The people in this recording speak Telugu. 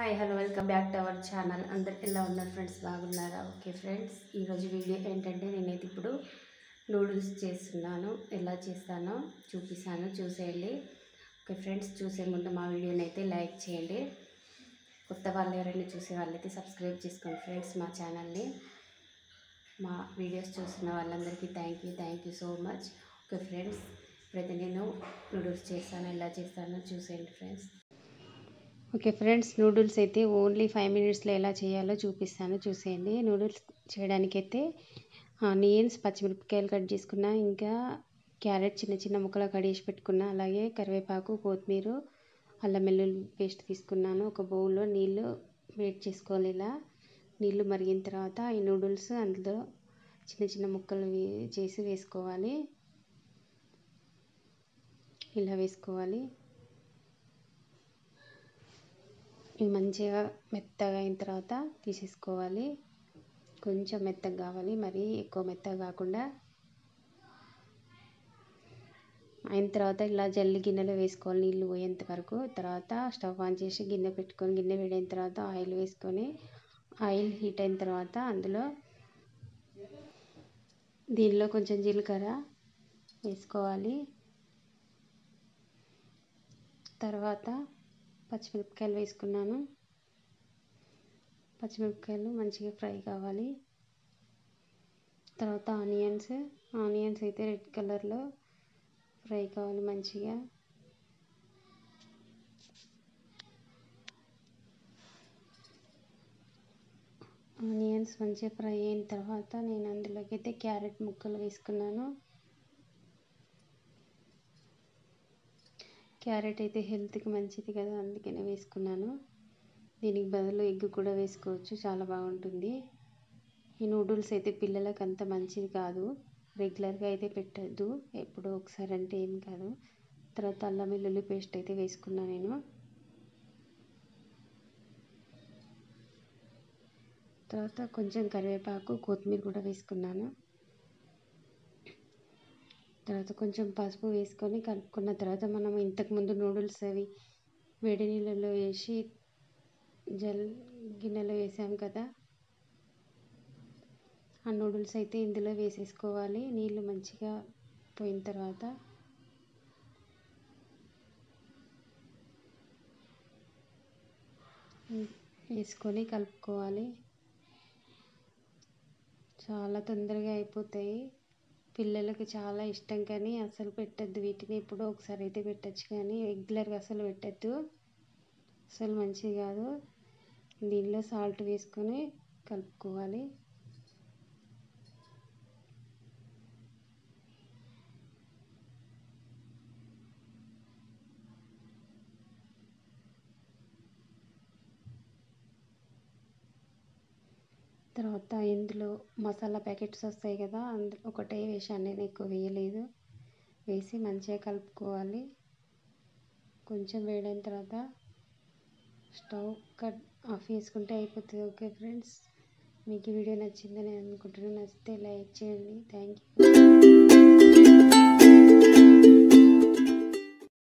hi hello welcome back to our channel అందరు ఎలా ఉన్నారు ఫ్రెండ్స్ బాగున్నారా ఓకే ఫ్రెండ్స్ ఈరోజు వీడియో ఏంటంటే నేనైతే ఇప్పుడు నూడిల్స్ చేస్తున్నాను ఎలా చేస్తానో చూపిస్తాను చూసేయండి ఓకే ఫ్రెండ్స్ చూసే ముందు మా వీడియోని అయితే లైక్ చేయండి కొత్త వాళ్ళు ఎవరైనా చూసే వాళ్ళైతే సబ్స్క్రైబ్ చేసుకోండి ఫ్రెండ్స్ మా ఛానల్ని మా వీడియోస్ చూస్తున్న వాళ్ళందరికీ thank you thank you so much okay friends ఇప్పుడైతే నేను నూడిల్స్ చేస్తాను ఎలా చేస్తానో చూసేయండి ఫ్రెండ్స్ ఓకే ఫ్రెండ్స్ నూడిల్స్ అయితే ఓన్లీ ఫైవ్ మినిట్స్లో ఎలా చేయాలో చూపిస్తాను చూసేయండి నూడిల్స్ చేయడానికైతే ఆనియన్స్ పచ్చిమిరపకాయలు కట్ చేసుకున్న ఇంకా క్యారెట్ చిన్న చిన్న ముక్కలు కట్ చేసి పెట్టుకున్న అలాగే కరివేపాకు కొత్తిమీర అల్లం వెల్లుల్లి పేస్ట్ తీసుకున్నాను ఒక బౌల్లో నీళ్ళు వేడి చేసుకోవాలి ఇలా నీళ్ళు మరిగిన తర్వాత ఈ నూడిల్స్ అందులో చిన్న చిన్న ముక్కలు వే- చేసి వేసుకోవాలి ఇలా వేసుకోవాలి ఇవి మంచిగా మెత్తగా అయిన తర్వాత తీసేసుకోవాలి కొంచెం మెత్తగా కావాలి మరీ ఎక్కువ మెత్తగా కాకుండా అయిన తర్వాత ఇలా జల్లి గిన్నెలో వేసుకోవాలి నీళ్ళు పోయేంత వరకు తర్వాత స్టవ్ ఆన్ చేసి గిన్నె పెట్టుకొని గిన్నె వేడైన తర్వాత ఆయిల్ వేసుకొని ఆయిల్ హీట్ అయిన తర్వాత అందులో దీనిలో కొంచెం జీలకర్ర వేసుకోవాలి తర్వాత పచ్చిమిరపకాయలు వేసుకున్నాను పచ్చిమిరపకాయలు మంచిగా ఫ్రై కావాలి తర్వాత ఆనియన్స్ ఆనియన్స్ అయితే రెడ్ కలర్లో ఫ్రై కావాలి మంచిగా ఆనియన్స్ మంచిగా ఫ్రై అయిన తర్వాత నేను అందులోకి అయితే క్యారెట్ ముక్కలు వేసుకున్నాను క్యారెట్ అయితే హెల్త్కి మంచిది కదా అందుకనే వేసుకున్నాను దీనికి బదులు ఎగ్ కూడా వేసుకోవచ్చు చాలా బాగుంటుంది ఈ నూడిల్స్ అయితే పిల్లలకు అంత మంచిది కాదు రెగ్యులర్గా అయితే పెట్టద్దు ఎప్పుడో ఒకసారి అంటే ఏం కాదు తర్వాత అల్లం వెల్లుల్లి పేస్ట్ అయితే వేసుకున్నా నేను తర్వాత కొంచెం కరివేపాకు కొత్తిమీర కూడా వేసుకున్నాను తర్వాత కొంచెం పసుపు వేసుకొని కలుపుకున్న తర్వాత మనం ఇంతకుముందు నూడిల్స్ అవి వేడి నీళ్ళలో వేసి జల్ గిన్నెలో వేసాం కదా ఆ నూడిల్స్ అయితే ఇందులో వేసేసుకోవాలి నీళ్ళు మంచిగా పోయిన తర్వాత వేసుకొని కలుపుకోవాలి చాలా తొందరగా అయిపోతాయి పిల్లలకి చాలా ఇష్టం కానీ అసలు పెట్టద్దు వీటిని ఎప్పుడో ఒకసారి అయితే పెట్టచ్చు కానీ రెగ్యులర్గా అసలు పెట్టద్దు అసలు మంచిది కాదు దీనిలో సాల్ట్ వేసుకొని కలుపుకోవాలి తర్వాత ఇందులో మసాలా ప్యాకెట్స్ వస్తాయి కదా అందులో ఒకటే వేసాను నేను ఎక్కువ వేయలేదు వేసి మంచిగా కలుపుకోవాలి కొంచెం వేడైన తర్వాత స్టవ్ కట్ ఆఫ్ చేసుకుంటే అయిపోతుంది ఓకే ఫ్రెండ్స్ మీకు ఈ వీడియో నచ్చిందని అనుకుంటున్నాను నచ్చితే లైక్ చేయండి థ్యాంక్ యూ